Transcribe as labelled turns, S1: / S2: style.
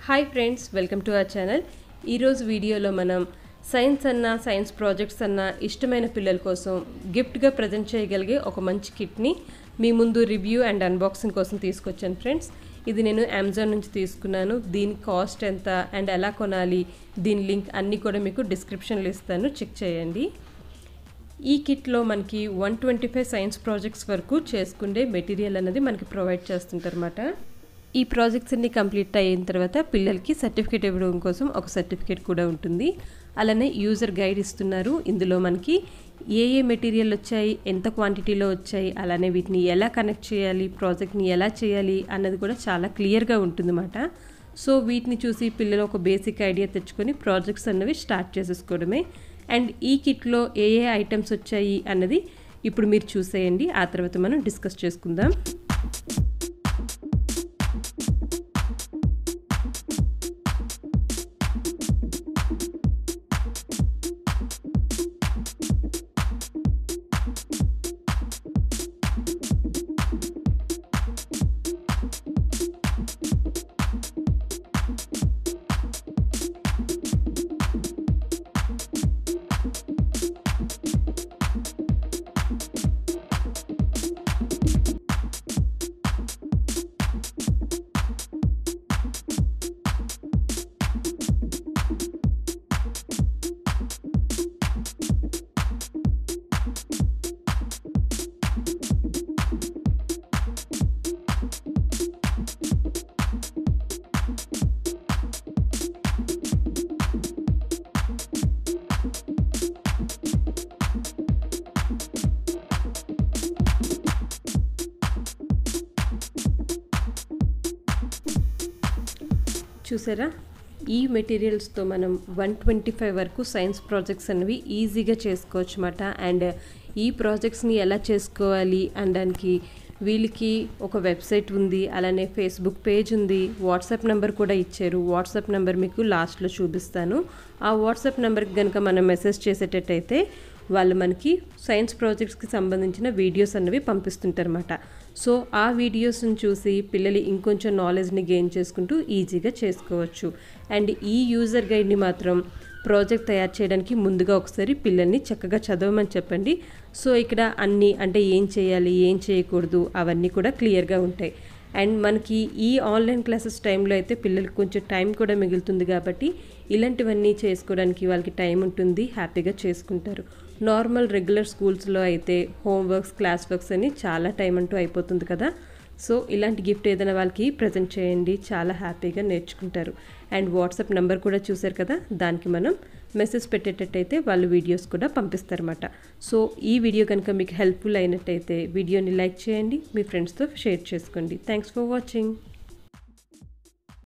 S1: hi friends welcome to our channel ఈరోజు వీడియోలో మనం సైన్స్ అన్న సైన్స్ ప్రాజెక్ట్స్ అన్న ఇష్టమైన పిల్లల కోసం గిఫ్ట్గా ప్రజెంట్ చేయగలిగే ఒక మంచి కిట్ని మీ ముందు రివ్యూ అండ్ అన్బాక్సింగ్ కోసం తీసుకొచ్చాను ఫ్రెండ్స్ ఇది నేను అమెజాన్ నుంచి తీసుకున్నాను దీని కాస్ట్ ఎంత అండ్ ఎలా కొనాలి దీని లింక్ అన్నీ కూడా మీకు డిస్క్రిప్షన్లో ఇస్తాను చెక్ చేయండి ఈ కిట్లో మనకి one twenty five science projects వరకు చేసుకుండే మెటీరియల్ అనేది మనకి ప్రొవైడ్ చేస్తుంటారన్నమాట ఈ ప్రాజెక్ట్స్ అన్ని కంప్లీట్ అయిన తర్వాత పిల్లలకి సర్టిఫికేట్ ఇవ్వడం కోసం ఒక సర్టిఫికేట్ కూడా ఉంటుంది అలానే యూజర్ గైడ్ ఇస్తున్నారు ఇందులో మనకి ఏ ఏ మెటీరియల్ వచ్చాయి ఎంత క్వాంటిటీలో వచ్చాయి అలానే వీటిని ఎలా కనెక్ట్ చేయాలి ప్రాజెక్ట్ని ఎలా చేయాలి అన్నది కూడా చాలా క్లియర్గా ఉంటుందన్నమాట సో వీటిని చూసి పిల్లలు ఒక బేసిక్ ఐడియా తెచ్చుకొని ప్రాజెక్ట్స్ అన్నవి స్టార్ట్ చేసేసుకోవడమే అండ్ ఈ కిట్లో ఏ ఏ ఐటమ్స్ వచ్చాయి అన్నది ఇప్పుడు మీరు చూసేయండి ఆ తర్వాత మనం డిస్కస్ చేసుకుందాం చూసారా ఈ మెటీరియల్స్తో మనం వన్ ట్వంటీ ఫైవ్ వరకు సైన్స్ ప్రాజెక్ట్స్ అనేవి ఈజీగా చేసుకోవచ్చు అన్నమాట అండ్ ఈ ప్రాజెక్ట్స్ని ఎలా చేసుకోవాలి అనడానికి వీళ్ళకి ఒక వెబ్సైట్ ఉంది అలానే ఫేస్బుక్ పేజ్ ఉంది వాట్సాప్ నెంబర్ కూడా ఇచ్చారు వాట్సాప్ నెంబర్ మీకు లాస్ట్లో చూపిస్తాను ఆ వాట్సాప్ నెంబర్కి కనుక మనం మెసేజ్ చేసేటట్టయితే వాళ్ళు మనకి సైన్స్ ప్రాజెక్ట్స్కి సంబంధించిన వీడియోస్ అన్నవి పంపిస్తుంటారన్నమాట సో ఆ వీడియోస్ని చూసి పిల్లలు ఇంకొంచెం నాలెడ్జ్ని గెయిన్ చేసుకుంటూ ఈజీగా చేసుకోవచ్చు అండ్ ఈ యూజర్ గైడ్ని మాత్రం ప్రాజెక్ట్ తయారు చేయడానికి ముందుగా ఒకసారి పిల్లల్ని చక్కగా చదవమని చెప్పండి సో ఇక్కడ అన్నీ అంటే ఏం చేయాలి ఏం చేయకూడదు అవన్నీ కూడా క్లియర్గా ఉంటాయి అండ్ మనకి ఈ ఆన్లైన్ క్లాసెస్ టైంలో అయితే పిల్లలకి కొంచెం టైం కూడా మిగులుతుంది కాబట్టి ఇలాంటివన్నీ చేసుకోవడానికి వాళ్ళకి టైం ఉంటుంది హ్యాపీగా చేసుకుంటారు నార్మల్ రెగ్యులర్ స్కూల్స్లో అయితే హోంవర్క్స్ క్లాస్ వర్క్స్ అని చాలా టైం అంటూ అయిపోతుంది కదా సో ఇలాంటి గిఫ్ట్ ఏదైనా వాళ్ళకి ప్రజెంట్ చేయండి చాలా హ్యాపీగా నేర్చుకుంటారు అండ్ వాట్సాప్ నెంబర్ కూడా చూశారు కదా దానికి మనం మెసేజ్ పెట్టేటట్టయితే వాళ్ళు వీడియోస్ కూడా పంపిస్తారన్నమాట సో ఈ వీడియో కనుక మీకు హెల్ప్ఫుల్ అయినట్టయితే వీడియోని లైక్ చేయండి మీ ఫ్రెండ్స్తో షేర్ చేసుకోండి థ్యాంక్స్ ఫర్ వాచింగ్